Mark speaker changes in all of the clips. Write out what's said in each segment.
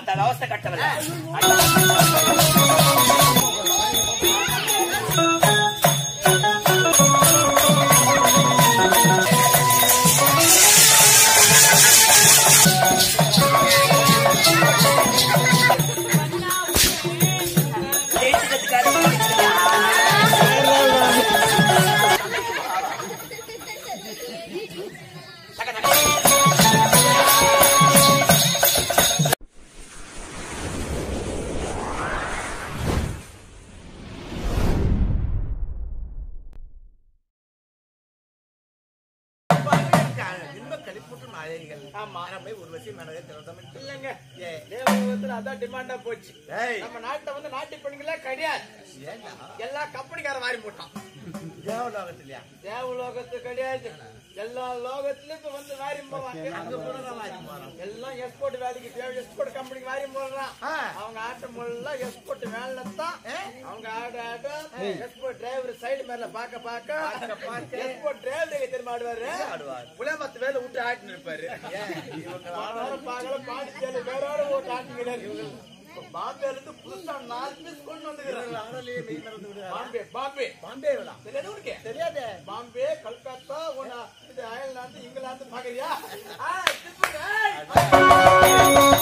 Speaker 1: பார்த்தால் அவஸ்தை கட்டவில்லை
Speaker 2: இன்பக் களிப்பூட்டும் நாயகிகள்.
Speaker 3: ஆமா.
Speaker 2: நம்மை உருவசி மனதை திறந்தமிட்டு.
Speaker 3: இல்லைங்க
Speaker 2: ஏ,
Speaker 3: தேவலோகத்துல அதான் டிமாண்டா போச்சு
Speaker 2: ஏய்,
Speaker 3: நம்ம நாட்டுல வந்து நாட்டு பெண்களே கிடையாது
Speaker 2: ஏண்டா?
Speaker 3: எல்லா கம்பெனிக்கார வாரி போட்டான்
Speaker 2: தேவலோகத்திலயா?
Speaker 3: தேவலோகத்து கிடையாது எல்லா லோகத்திலயும் இப்ப வந்து வாரி போடுறான்
Speaker 2: அங்க போனதா வாரி போறோம்.
Speaker 3: எல்லாம் எக்ஸ்போர்ட் வேலைக்கு தேவை எக்ஸ்போர்ட் கம்பெனிக்கு வாரி போடுறான்
Speaker 2: ஆ.
Speaker 3: அவங்க ஆட்டம் எல்லாம் எக்ஸ்போர்ட் வேலை தான் அவங்க ஆட ஆட எக்ஸ்போர்ட் டிரைவர் சைடு மேல பாக்க பாக்க
Speaker 2: பார்க்க பார்க்க.
Speaker 3: எக்ஸ்போர்ட் டிரைவர் திரும்ப ஆடுவாரு
Speaker 2: ஆடுவார்.
Speaker 3: புலமத்து வேலை விட்டு ஆட்டின்னு இருப்பாரு
Speaker 2: ஏன், இவங்க
Speaker 3: வாரம் பாக்கல பாண்டிச்சேரி வேறோட ஓட்டு ஆட்டுகிறாரு பாம்பேல இருந்து புதுசா நாலு பீஸ் கொண்டு வந்துக்கிறாங்க
Speaker 2: ஆடலையே மெய் மறந்து விடுறாரா?
Speaker 3: பாம்பே பாம்பே
Speaker 2: பாம்பேவா?
Speaker 3: தெரியாது உனக்கு
Speaker 2: தெரியாதே.
Speaker 3: பாம்பே கல்கத்தா உன இது அயர்லாந்து இங்கிலாந்து பாக்குறியா ஆ, திருப்பூர், ஏய்.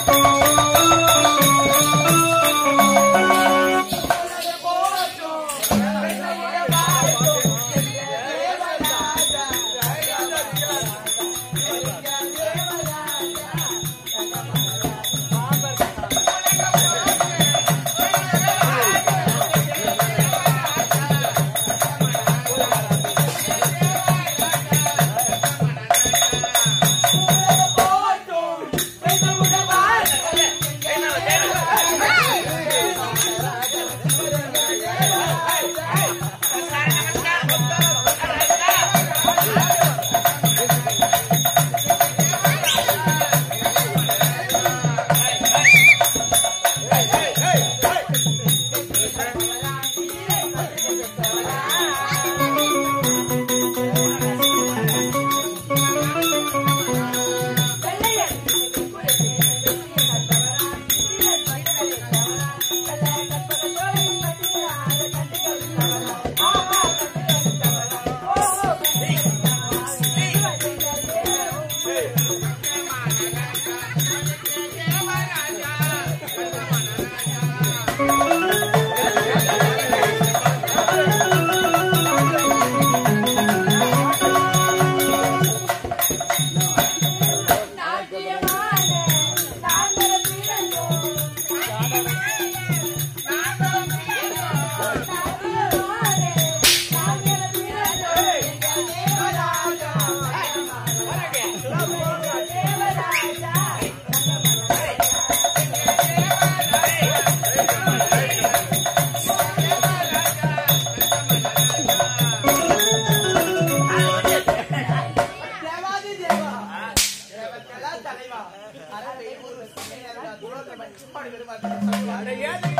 Speaker 3: தேவாதி தேவா தேவர்களா தலைவா அரபை ஒரு சின்ன தூரத்தை பற்றி பாடி வருவார் அட ஏது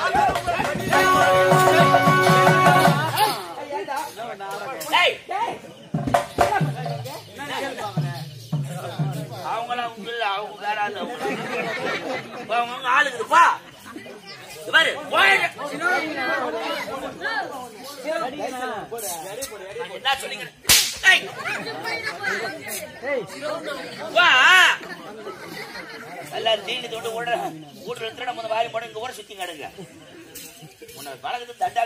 Speaker 1: ஏய்! அவங்கள அவங்க இல்ல அவங்க வேற ஆளு அவங்க. அவங்க அவங்க ஆளுக்குதுப்பா இது பாரு போயிடு. நான் என்ன சொன்னீங்க ஏய்! வா எல்லாரும் தீண்டி தொட்டு ஓடுற வீட்டுல திருட முத வாரி போட இங்க ஊர சுத்தி நடுங்க உன்னை பழகுது தண்டா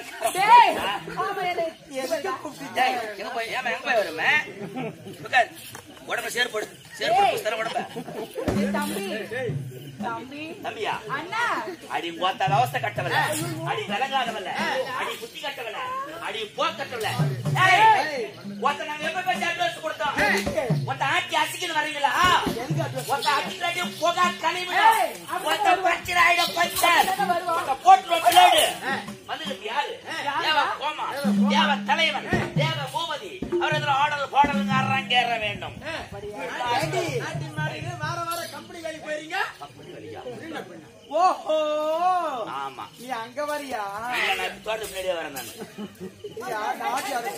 Speaker 1: டேய், எங்க போய் ஏமா எங்க போய் வருமே உட்கார். உடம்ப சேர்ப்படு சேர்ப்படு புஸ்தரம் உடம்ப
Speaker 4: தம்பி தம்பி
Speaker 1: தம்பியா
Speaker 4: அண்ணா
Speaker 1: அடி போத்தாத அவஸ்தை கட்டவல அடி விலகாதவல்ல அடி புத்தி கட்டவல அடி போ கட்டவல ஒருத்த நாங்க எப்ப பேசி அட்வான்ஸ் கொடுத்தோம் ஒருத்த ஆட்டி அசிக்கணும் வரீங்களா ஒருத்த அடிக்கிறாடி புகா கனிவு ஒருத்த பச்சை ஆயிட பச்சை ஒருத்த போட்டு பிளேடு வந்து யாரு தேவ கோமா தேவ தலைவன் தேவ பூபதி அவர் இதுல ஆடல் பாடலுங்க அரங்கேற வேண்டும்
Speaker 3: நாட்டி மாறிங்க வார வார கம்பெனி வேலைக்கு போயிருங்க
Speaker 1: அப்படி வழியா
Speaker 3: ஓஹோ
Speaker 1: ஆமா
Speaker 3: நீ அங்க வரியா
Speaker 1: இல்ல நான் தோட்டத்து முன்னாடியே வரேன் நான்
Speaker 3: யா, நாட்டி அது.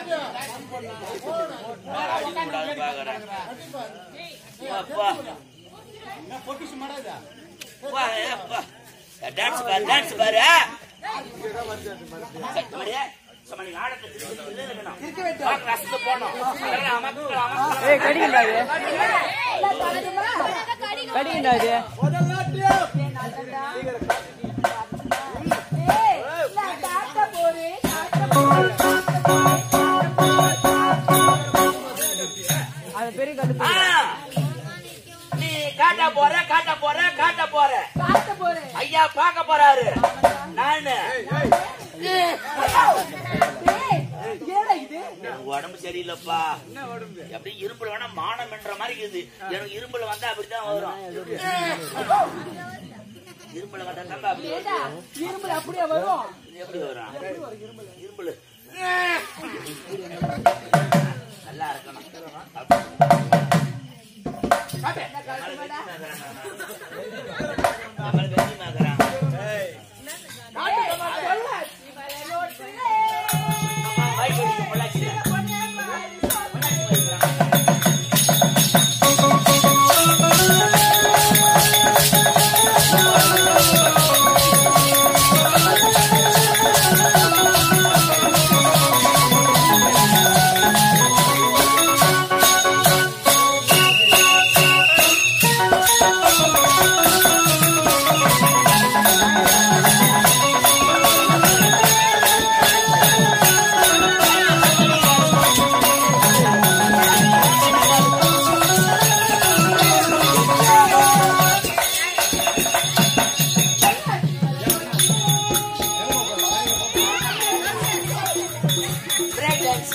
Speaker 1: அடிக்கூடாது பாக்குறேன் அப்பா வா, ஏ, வா. டான்ஸ் பாரு டான்ஸ் பாரு மரியா, சும்மா நீங்க ஆடத்தை திருப்பி திருப்பி இருக்கணும். வா, ரசத்தை போடணும். அதெல்லாம் அமக்கு, அமக்கு.
Speaker 5: ஏய் கடிக்கண்டா இது கடிக்கண்டா இது அது பெரிய கடுப்பு
Speaker 1: ஆ, நீ காட்ட போற காட்ட போற காட்ட போற ஐயா பார்க்க போறாரு நானு எனக்கு உடம்பு சரியில்லைப்பா எப்படி இரும்புல வேணா மானம் என்ற மாதிரி இருக்குது எனக்கு இரும்புல வந்தா அப்படித்தான் வரும் இரும்புல வந்தா தாங்க அப்படி வரும்.
Speaker 4: இரும்புல அப்படியே வரும்
Speaker 1: இது எப்படி வரும் இரும்புல நல்லா இருக்கணும் நம்மள வெற்றி மாக்குறான் வாய்ப்பு பொள்ளாச்சி பிரேக் டான்ஸ்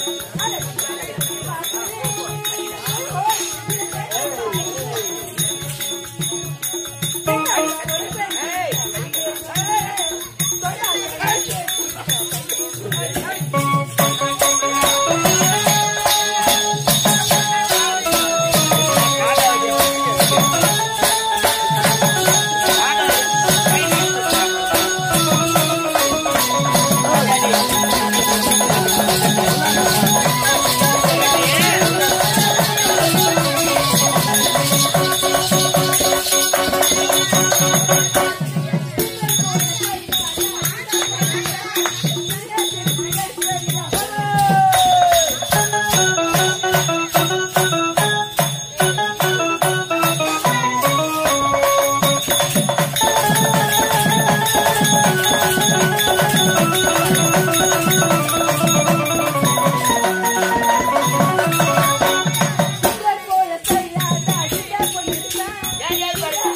Speaker 1: ஏன் ஏன் பாருங்க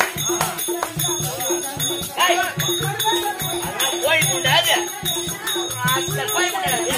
Speaker 1: ஏய் அதெல்லாம் கோழி கூடாது அசல் கோழி கூடாது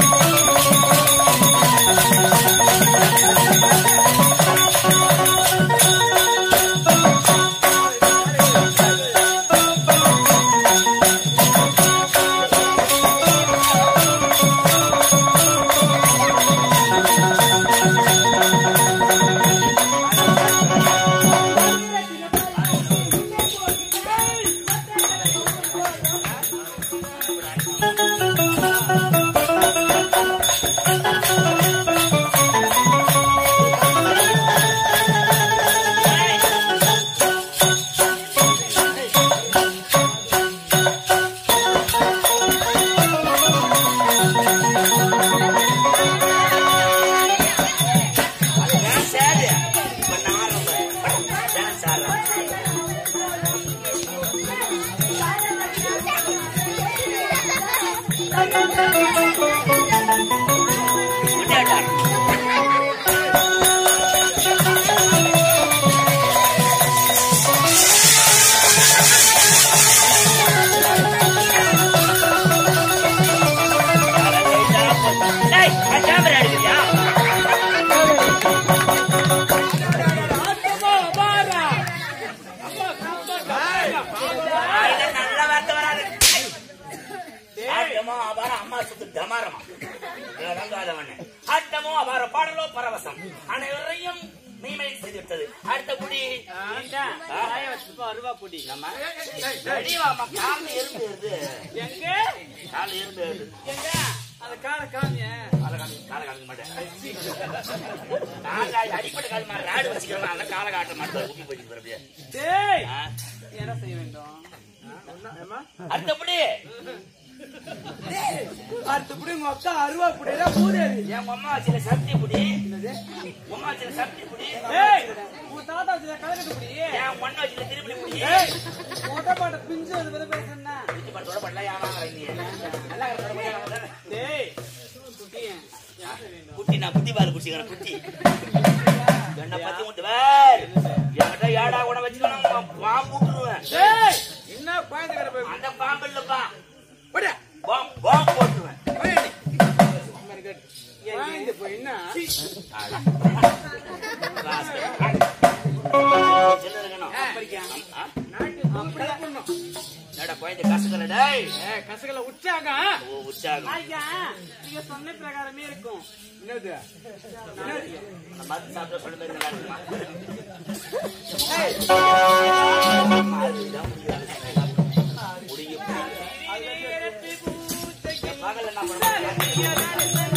Speaker 6: Thank
Speaker 1: அவ்வளவு பரவசம் அனைவரையும் மெய்மை செய்து விட்டது அடுத்த குடி
Speaker 5: அருவா பொடி
Speaker 1: நம்ம வெளியவாமா கால எறும்பு ஏறுது
Speaker 5: எங்க
Speaker 1: கால எறும்பு ஏறுது
Speaker 5: எங்க அந்த கால காமிய
Speaker 1: கால காமி- கால காமிக்க மாட்டேன் கால அடிப்படை கால் மாதிரி ராடு வச்சுக்கிறவன் அந்த கால காட்ட மாட்டேன் ஊக்கி போயிட்டு அப்படியே
Speaker 5: டேய்
Speaker 1: ஆ.
Speaker 5: என்ன செய்ய வேண்டும்
Speaker 1: அடுத்தபடி
Speaker 3: அடுத்தபடி உங்க அக்கா அருவா புடையில பூதேவி
Speaker 1: என் அம்மா வச்சுல சக்தி புடி அம்மா வச்சுல சக்தி புடி
Speaker 5: ஏய் உன் தாத்தா வச்சு கலக்கட்டு புடி
Speaker 1: என் மண்ண வச்சுல திருப்பி புடி
Speaker 5: ஏய் மொட்டை பாட்ட பிஞ்சு அது பத்தி பேசுனா
Speaker 1: திருப்பி பண்ணோட பண்ணல ஏன் வாங்குற நீ நல்லா இருக்கிற பையன் அவன் தானே.
Speaker 5: டேய் குட்டியன் என்ன செய்ய வேண்டும்
Speaker 1: குட்டி நான் குட்டி பால் குடிச்சிக்கிறேன் குட்டி என்ன பத்தி உண்டு வேர் என்கிட்ட ஏடா கூட வச்சுக்கணும் பாம்பு விட்டுருவேன்
Speaker 5: டேய் என்ன குழந்தை கடை போய்
Speaker 1: அந்த பாம்பு இல்லப்பா
Speaker 5: போடா
Speaker 1: பாம்பு பாம்பு போட்டுருவேன்
Speaker 5: குழந்தை போய் என்ன
Speaker 1: சின்ன இருக்கணும் ஆ?
Speaker 5: நாட்டு அப்படி பண்ணும்
Speaker 1: என்னடா குழந்தை கசக்கல டேய்
Speaker 5: ஏ கசகல உற்சாக
Speaker 1: ஓ உற்சாகம்
Speaker 5: ஐயா நீங்க சொன்ன பிரகாரமே இருக்கும் என்னது
Speaker 1: அந்த மருந்து சாப்பிட்டு சொல்ல மாதிரி நல்லா இருக்குமா முடிய பகல் என்ன பண்ணுவோம்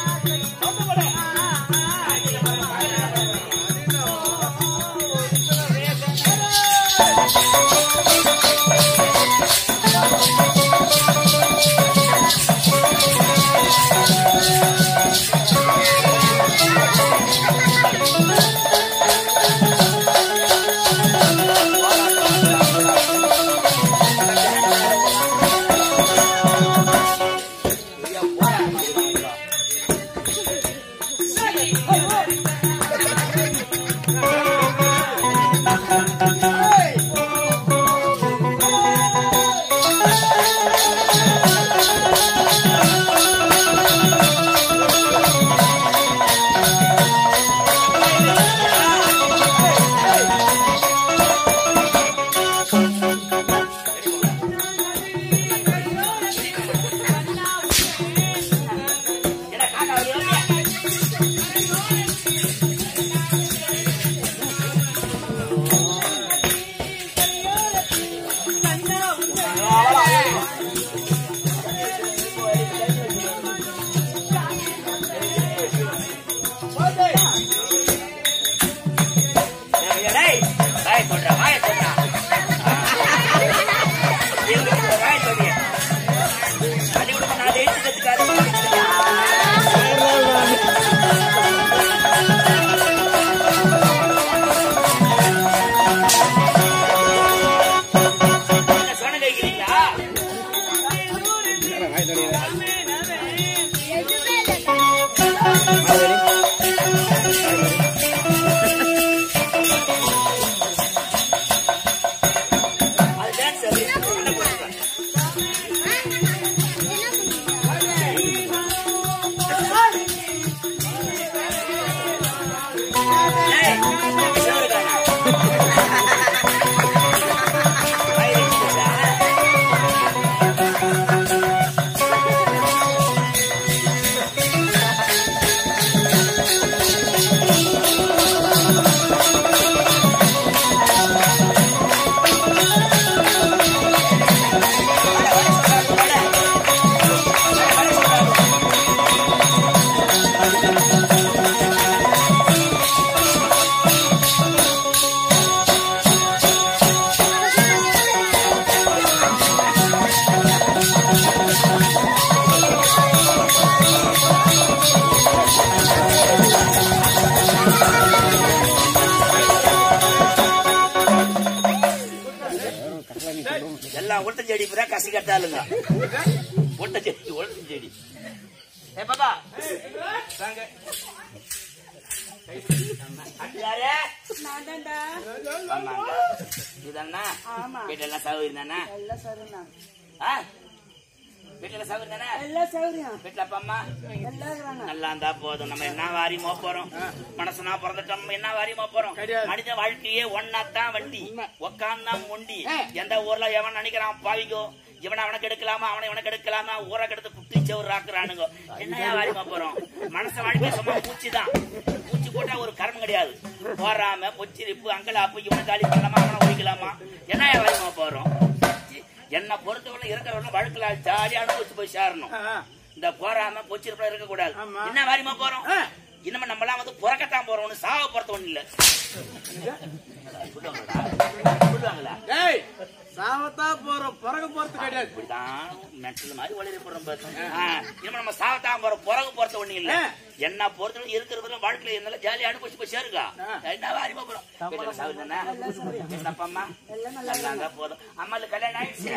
Speaker 1: என்ன காக்கா வருது? டேய், டேய், வாயை சொல்றா, வாயை சொல்றா. இங்க இருக்கிற வாயை சொல்றியா? அடி கொடுக்க நான் ஜெயிச்சு கத்துக்காரு. என்ன சொன்ன கேக்குறீங்களா? அது dance அது. என்ன பண்ணுவ? ஏய், சோறு தானா? வயிறு இருந்துச்சா? எல்லாம் உளுத்த செடி பூரா கசி கட்டாளுங்க உளுத்த செடி உளுத்த செடி ஏ பாப்பா வாங்க அது யாரு?
Speaker 4: நான்தான்டா.
Speaker 1: ஆமாங்க. இதுதானா?
Speaker 4: ஆமா.
Speaker 1: வீட்டெல்லாம் சௌகரியம் தானே?
Speaker 4: எல்லாம் சரிண்ணா.
Speaker 1: ஆ? வீட்டுல சௌகரியம் தானே?
Speaker 4: எல்லாம் சௌரியம்
Speaker 1: வீட்டுல அப்பா அம்மா
Speaker 4: எல்லாம் இருக்கிறாங்க
Speaker 1: நல்லா இருந்தா போதும் நம்ம என்ன வாரியுமோ போறோம் மனசுனா பிறந்துட்டோம் நம்ம என்ன வாரியுமோ போறோம்
Speaker 5: கிடையாது.
Speaker 1: மனித வாழ்க்கையே ஒன்னாத்தான் வண்டி உக்காந்தா முண்டி எந்த ஊர்ல எவன் நினைக்கிறான் பாவிக்கோ இவனை அவனுக்கு எடுக்கலாமா அவனை இவனுக்கு எடுக்கலாமா ஊரை கெடுத்து குட்டி செவரு ஆக்குறானுங்க என்னையா வாரிமா போறோம் மனச வாழ்க்கை சும்மா பூச்சி தான் பூச்சி போட்டா ஒரு கர்மம் கிடையாது போறாம பொச்சிரிப்பு அங்கலாப்பு இவனை காலி பண்ணலாமா அவனை ஒழிக்கலாமா என்னையா வாரிமா போறோம் என்னை பொறுத்தவரை இருக்கிறவங்க வழக்குல ஜாலியா அனுபவிச்சு போய் சேரணும் இந்த போறாம பொச்சிருப்பா இருக்க கூடாது
Speaker 5: ஆமா.
Speaker 1: என்ன வாரிமா போறோம் இன்னும் நம்ம எல்லாம் வந்து புறக்கத்தான் போறோம் சாவ போறது ஒண்ணு இல்ல சொல்லுவாங்களா சொல்லுவாங்களா
Speaker 5: டேய் சாவத்தான் போறோம் பிறகு போறது கிடையாது
Speaker 1: இப்படிதான் மெட்டல் மாதிரி ஒளிரி போடுறோம் பாரு. ஆ, இனிமே நம்ம சாவத்தான் போறோம் பிறகு போறது ஒண்ணு இல்ல என்ன பொறுத்தவரை இருக்கிறதுல வாழ்க்கையில இருந்தாலும் ஜாலியா அனுபவிச்சு போய் சேருங்க என்ன வாரிமா போறோம் வீட்டுல சாவு தானே? என்ன அப்பா அம்மா நல்லா இருந்தா போதும் அம்மாளுக்கு கல்யாணம் ஆயிடுச்சு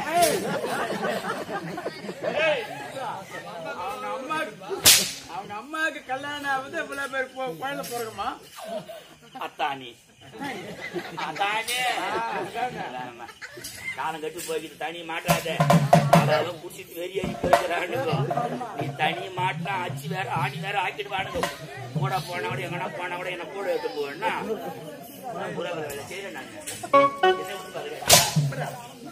Speaker 5: அவங்க அம்மாக்கு அவங்க அம்மாவுக்கு கல்யாணம் ஆகுது இவ்வளவு பேர் போ- குழந்தை பிறகுமா
Speaker 1: அத்தானி அத்தானி ஆமா. காலம் கட்டு போய்கிட்டு தனி மாட்டாத அதெல்லாம் குடிச்சிட்டு வெறியடி போயிருக்கிறானுங்க நீ தனி மாட்டா அச்சு வேற ஆணி வேற ஆக்கிட்டு வானுங்க கூட போனா கூட எங்கனா போனா கூட என்ன கூட எடுத்து போவேன்னா புறவரை வேலை செய்யறேன் நான் என்ன விட்டு பாருங்க.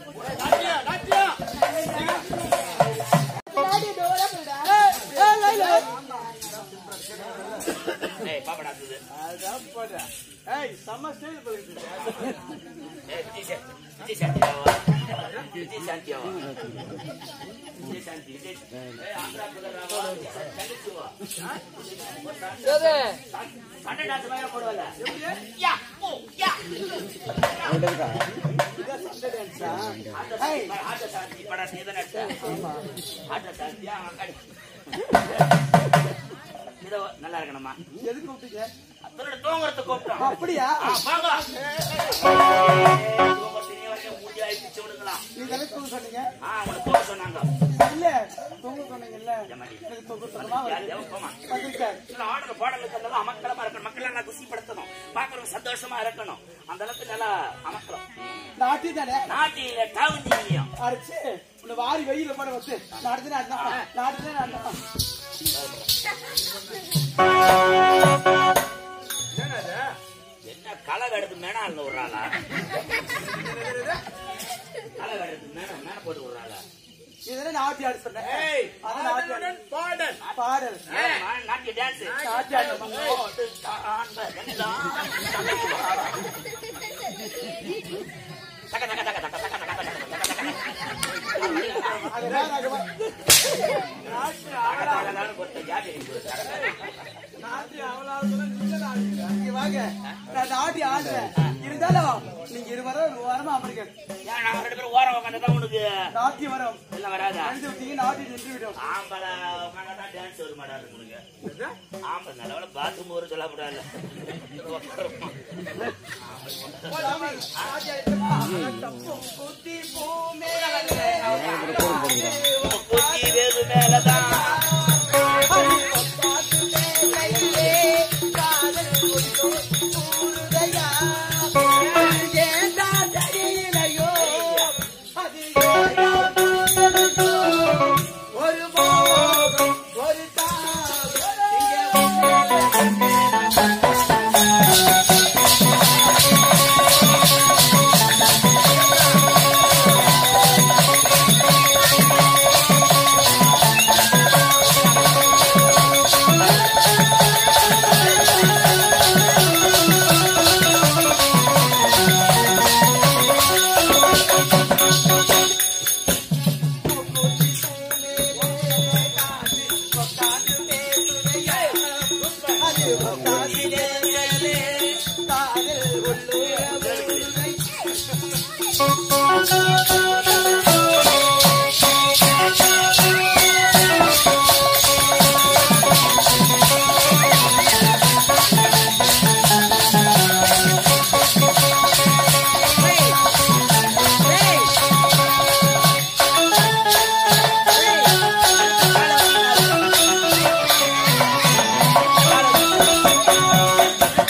Speaker 1: ஏய் பாப்படா அது
Speaker 5: அதான் போடுறேன் ஏய் செம்ம ஸ்டைல் போயிட்டு
Speaker 1: ஏய் விஜய் சா- விஜய் சாந்தியாவா விஜய் சாந்தியாவா விஜய் சாந்தி விஜய் ஏய் ஆந்திரா புதராவா கண்டிச்சுவா சண்டை டான்ஸ் மாதிரி போடுவல யா ஓ யா ஏய் ஆட்ட சாந்தி படா நீதான் நடிச்ச ஆட்ட சாந்தியா அக்காடி இதோ நல்லா இருக்கணுமா
Speaker 3: எதுக்கு கூப்பிட்டீங்க
Speaker 1: அதோட தூங்குறதுக்கு கூப்பிட்டோம்
Speaker 3: அப்படியா
Speaker 1: ஆ, வாங்க. தூங்குறது இனி வரைக்கும் மூஞ்சி ஆயிடுச்சு விடுங்களா.
Speaker 3: நீங்க எதுக்கு தூங்க சொன்னீங்க
Speaker 1: ஆ, உங்களை தூங்க சொன்னாங்க.
Speaker 3: இல்ல தூங்க சொன்னீங்கல்ல
Speaker 1: ஏமாடி.
Speaker 3: எனக்கு தூங்க சொன்னமா
Speaker 1: யார் தேவை? போமா.
Speaker 3: வந்திருக்காரு
Speaker 1: சில ஆர்டர் பாடலுக்கு அதெல்லாம் அமக்கலமா இருக்கணும் மக்களை நல்லா குசிப்படுத்தணும் பாக்குறவங்க சந்தோஷமா இருக்கணும் அந்த அளவுக்கு நல்லா அமக்கலாம்
Speaker 3: நாட்டி தானே
Speaker 1: நாட்டில டாவுஞ்சியும்
Speaker 3: அரைச்சு உன்னை வாரி வெயில போட வச்சு நாடுது நாடுதான் நாடுது நாடுதான்
Speaker 1: என்ன களை வேடத்து மேனா இருந்த விடுறாளா களை வேடத்து மேன மேன போட்டு விடுறாளா
Speaker 3: இதுல நாட்டி ஆடு சொன்னேன்
Speaker 5: ஏய்
Speaker 3: அதான் நாட்டி ஆடு
Speaker 5: பாடல்
Speaker 3: பாடல்
Speaker 1: நாட்டிய டான்ஸ்
Speaker 3: நாட்டி ஆடு
Speaker 1: தக்க தக்க தக்க தக்க தக்க தக்க தக்க
Speaker 3: அதுதான் நாங்க
Speaker 5: நாட்டி அவளாவது நீங்க நாடுங்க
Speaker 3: இங்க வாங்க நான் நாட்டி ஆடுறேன் இருந்தாலும் நீங்க இருவரும் வரமா அமருங்கள் நாட்டி வரும் அழுது விட்டீங்க நாட்டி நின்று விடும் சாமி, நாட்டி ஆடுறோமா? குத்தி பூ மேலே ஒரு போகம் ஒரு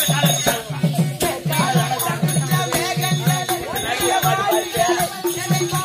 Speaker 1: Thank you.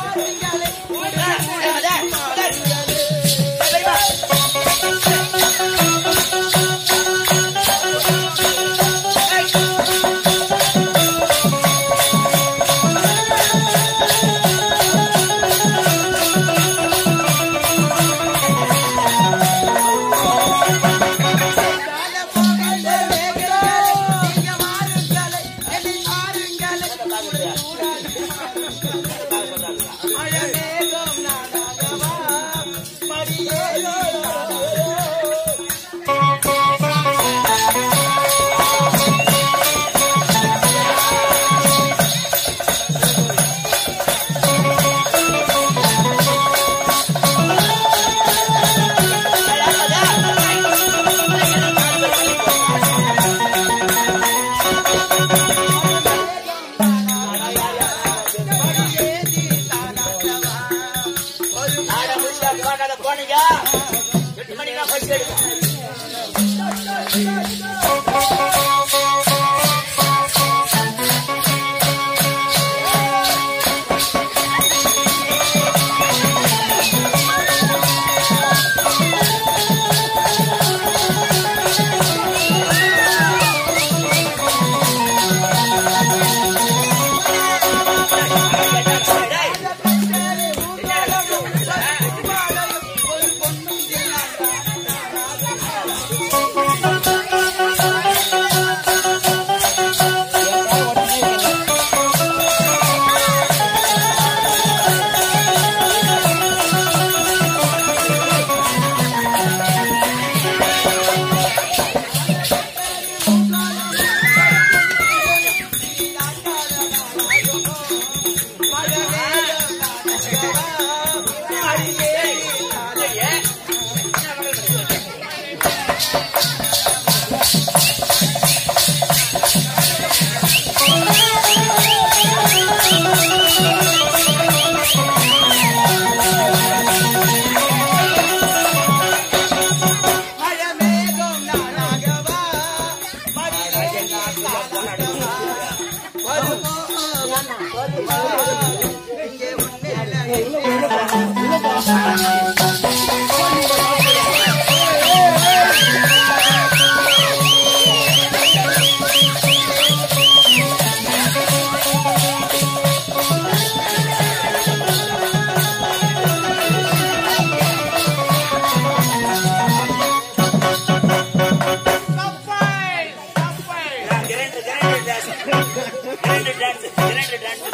Speaker 1: Grinder grinder dance grinder dance grinder dance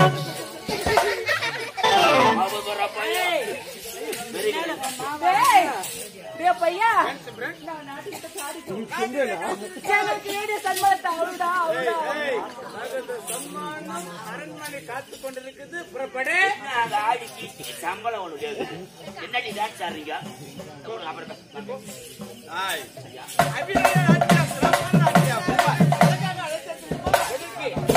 Speaker 1: அவங்க ஒரு பையன் வெரி குட்
Speaker 4: டேய், டேய் பையா நான் நாட்டுக்கிட்ட சாடிட்டு எனக்கு ஏடி சன்மானத்தை அவருடா அவருடா
Speaker 5: சம்மானம் அரண்மனை காத்து கொண்டிருக்குது புறப்படு
Speaker 1: அந்த ஆடி கீழ்த்திக்கு சம்பளம் ஒண்ணு கேக்குது என்னடி டான்ஸ் ஆடுறீங்க அப்புறம் அப்புறம் பேச-
Speaker 2: ஆய்.
Speaker 5: அபிநய நாட்டியம் சிறப்பான நாட்டியம் புறப்பா. எதற்காக அழைத்தது? எதற்கு?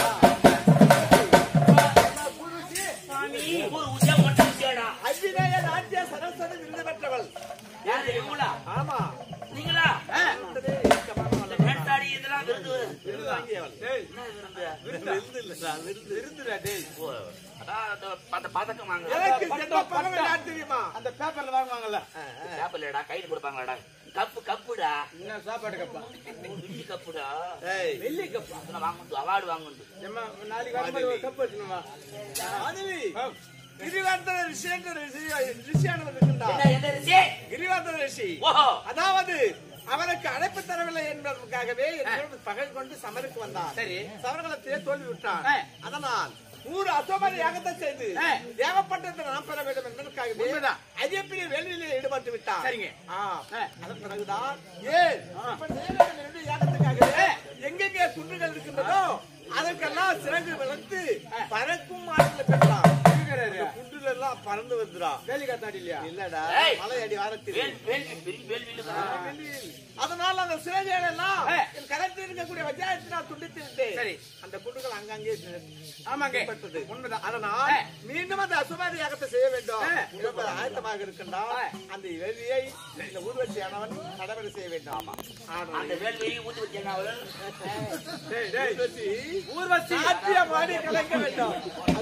Speaker 5: குருஜி, சுவாமி
Speaker 1: ஒரு உச்சம் மட்டும் உச்சடா
Speaker 5: அபிநய நாட்டிய சரஸ்வதி விருது பெற்றவள்
Speaker 1: யாரு இவங்களா
Speaker 5: ஆமா
Speaker 1: நீங்களா
Speaker 5: ஆ.
Speaker 1: இந்த டான்ஸ் ஆடி இதெல்லாம் விருது
Speaker 2: விருது வாங்கியவள். டேய்,
Speaker 1: என்ன விருந்து
Speaker 2: விருது இல்லடா, விருது.
Speaker 5: விருதுடா டேய்.
Speaker 1: ஓ, அதான் அந்த அந்த பதக்கம் வாங்க
Speaker 5: எனக்கு சென்ற பறவை யார் தெரியுமா அந்த பேப்பர்ல வாங்குவாங்கல்ல
Speaker 1: சாப்பிடலடா கையில் கொடுப்பாங்களாடா கப்பு கப்புடா
Speaker 5: என்ன சாப்பாடு கப்பா
Speaker 1: வெள்ளி கப்புடா
Speaker 2: ஏய்,
Speaker 5: வெள்ளி கப்பா
Speaker 1: அதெல்லாம் வாங்குண்டு அவார்டு வாங்குண்டு
Speaker 5: ஏம்மா, நாளைக்கு வரும்போது ஒரு கப் வச்சுக்கணுமா
Speaker 2: மாதவி,
Speaker 5: கிரிவர்தன ரிஷின்ற ரிஷி- ரிஷியானவர் இருக்கின்றார்
Speaker 1: என்ன என்ன ரிஷி?
Speaker 5: கிரிவர்தன ரிஷி
Speaker 1: ஓஹோ
Speaker 5: அதாவது அவருக்கு அழைப்பு தரவில்லை என்பதற்காகவே என்னோடு பகை கொண்டு சமருக்கு வந்தார்
Speaker 1: சரி.
Speaker 5: சமரகலத்திலே தோல்வி விட்டார்
Speaker 1: ஆ.
Speaker 5: அதனால் ஊர் அசோமரி யாகத்தை செய்து
Speaker 1: ஆ.
Speaker 5: தேவப்பட்டத்தை நாம் பெற வேண்டும் என்பதற்காகவே
Speaker 1: உண்மைதான்.
Speaker 5: ஐயப்பினை வேலையிலே ஈடுபட்டு விட்டார்
Speaker 1: சரிங்க.
Speaker 5: ஆ.
Speaker 1: ஆ.
Speaker 5: அதன் பிறகுதான் ஏன் இப்ப செய்ய வேண்டும் என்று யாகத்துக்காகவே எங்கெங்கே குன்றுகள் இருக்கின்றதோ அதற்கெல்லாம் சிறகு வளர்த்து பறக்கும் ஆற்றலை பெற்றார் இந்த குன்றுல எல்லாம் பறந்து வந்துடா வேலி காத்தாடி இல்லையா இல்லடா
Speaker 1: ஏய்.
Speaker 5: மலை அடி வாரத்தில்
Speaker 1: வேல் வேல் வேல் வேல் வேல்
Speaker 5: அதனால அந்த சிறைகள் எல்லாம் என் கரத்தில் இருக்கக்கூடிய வஜாயத்தை நான் துண்டித்து விட்டேன்
Speaker 1: சரி.
Speaker 5: அந்த குண்டுகள் அங்கங்கே
Speaker 1: ஆமாங்க.
Speaker 5: ஏற்பட்டது. உண்மைதான் அதனால் மீண்டும் அந்த அசுமாரி யாகத்தை செய்ய வேண்டும் இருப்பது ஆயத்தமாக இருக்கின்றால் அந்த வேலியை இந்த ஊர்வசியானவன் நடைமுறை செய்ய வேண்டும் ஆமா
Speaker 1: அந்த வேல்வையை ஊத்தி வச்சேன்
Speaker 5: ஊர்வசி சாத்தியமாடி கலைக்க வேண்டும்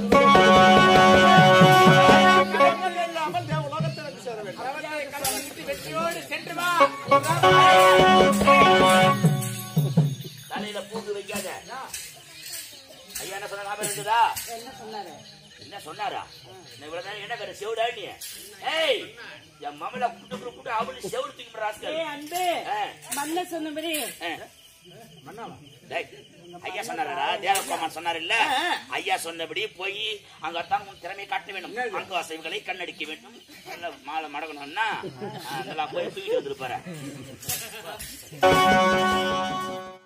Speaker 5: அது இல்லாமல் தேவ உலகத்திற்கு சேர வேண்டும் வெற்றியோடு சென்று வா
Speaker 1: தலையில பூண்டு வைக்காத ஐயா என்ன சொன்ன ஞாபகம் இருக்குதா
Speaker 4: என்ன சொன்னாரு
Speaker 1: என்ன சொன்னாரா நான் இவ்வளவு நேரம் என்ன கடை செவிடா நீ ஏய் என் மாமல கூட்டு கூட்டு கூட்டு அவளு செவிடு தூக்கி ராஸ்கல்
Speaker 4: ஏய் அன்பு
Speaker 1: ஆ.
Speaker 4: மண்ண சொன்னபடி
Speaker 1: டேய், ஐயா சொன்னாரா தேவப்பெருமான் சொன்னார் இல்ல ஐயா சொன்னபடி போய் அங்க தான் உன் திறமையை காட்ட வேண்டும் அங்க அசைவுகளை கண்ணடிக்க வேண்டும் நல்ல மாலை மடக்கணும்னா அதெல்லாம் போய் தூக்கிட்டு வந்துருப்பாரு